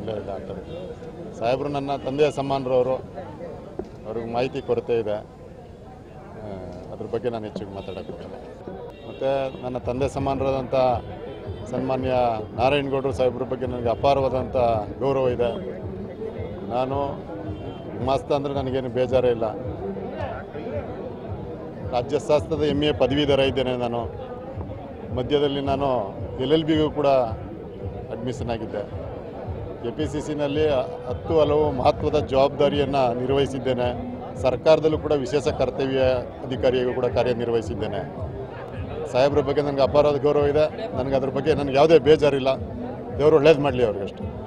ಇಲ್ಲ ಇಲ್ಲ ಆ ಥರ ಸಾಹೇಬರು ನನ್ನ ತಂದೆಯ ಸಮಾನರವರು ಅವ್ರಿಗೆ ಮಾಹಿತಿ ಕೊರತೆ ಇದೆ ಆ, ಅದ್ರ ಬಗ್ಗೆ ನಾನು ಹೆಚ್ಚಿಗೆ ಮಾತಾಡೋಕ್ಕಿಲ್ಲ ಮತ್ತು ನನ್ನ ತಂದೆ ಸಮಾನರಾದಂಥ ಸನ್ಮಾನ್ಯ ನಾರಾಯಣಗೌಡರು ಸಾಹೇಬ್ರ ಬಗ್ಗೆ ನನಗೆ ಅಪಾರವಾದಂಥ ಗೌರವ ಇದೆ ನಾನು ಮಾಸ್ತ ಅಂದರೆ ನನಗೇನು ಬೇಜಾರೇ ಇಲ್ಲ ರಾಜ್ಯಶಾಸ್ತ್ರದ ಎಮ್ ಎ ಪದವೀಧರ ಇದ್ದೇನೆ ನಾನು ಮಧ್ಯದಲ್ಲಿ ನಾನು ಎಲ್ ಎಲ್ ಬಿಗೂ ಕೂಡ ಅಡ್ಮಿಷನ್ ಆಗಿದ್ದೆ ಕೆ ಪಿ ಸಿ ಸಿನಲ್ಲಿ ಹತ್ತು ಹಲವು ಮಹತ್ವದ ಜವಾಬ್ದಾರಿಯನ್ನು ನಿರ್ವಹಿಸಿದ್ದೇನೆ ಸರ್ಕಾರದಲ್ಲೂ ಕೂಡ ವಿಶೇಷ ಕರ್ತವ್ಯ ಅಧಿಕಾರಿಯಾಗೂ ಕೂಡ ಕಾರ್ಯನಿರ್ವಹಿಸಿದ್ದೇನೆ ಸಾಹೇಬ್ರ ಬಗ್ಗೆ ನನಗೆ ಅಪಾರವಾದ ಗೌರವ ಇದೆ ನನಗೆ ಅದ್ರ ಬಗ್ಗೆ ನನಗೆ ಯಾವುದೇ ಬೇಜಾರಿಲ್ಲ ದೇವರು ಒಳ್ಳೇದು ಮಾಡಲಿ ಅವ್ರಿಗಷ್ಟೇ